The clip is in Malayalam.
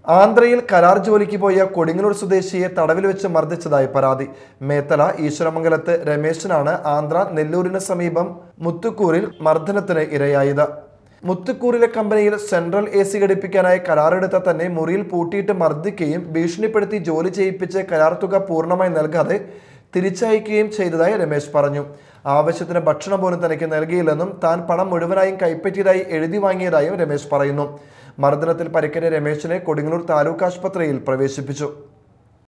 ആന്ധ്രയിൽ കരാർ ജോലിക്ക് പോയ കൊടുങ്ങല്ലൂർ സ്വദേശിയെ തടവിൽ വെച്ച് മർദ്ദിച്ചതായി പരാതി മേത്തല ഈശ്വരമംഗലത്ത് രമേശനാണ് ആന്ധ്ര നെല്ലൂരിന് സമീപം മുത്തുക്കൂറിൽ മർദ്ദനത്തിന് ഇരയായത് മുത്തുക്കൂറിലെ കമ്പനിയിൽ സെൻട്രൽ എ സി ഘടിപ്പിക്കാനായി കരാറെടുത്ത തന്നെ മുറിയിൽ പൂട്ടിയിട്ട് മർദ്ദിക്കുകയും ഭീഷണിപ്പെടുത്തി ജോലി ചെയ്യിപ്പിച്ച് കരാർ തുക പൂർണ്ണമായി നൽകാതെ തിരിച്ചയക്കുകയും ചെയ്തതായി രമേശ് പറഞ്ഞു ആവശ്യത്തിന് ഭക്ഷണം പോലും തനിക്ക് നൽകിയില്ലെന്നും താൻ പണം മുഴുവനായും കൈപ്പറ്റിയതായി എഴുതി വാങ്ങിയതായും രമേശ് പറയുന്നു മർദ്ദനത്തിൽ പരിക്കേറ്റ രമേശിനെ കൊടുങ്ങല്ലൂർ താലൂക്ക് ആശുപത്രിയിൽ പ്രവേശിപ്പിച്ചു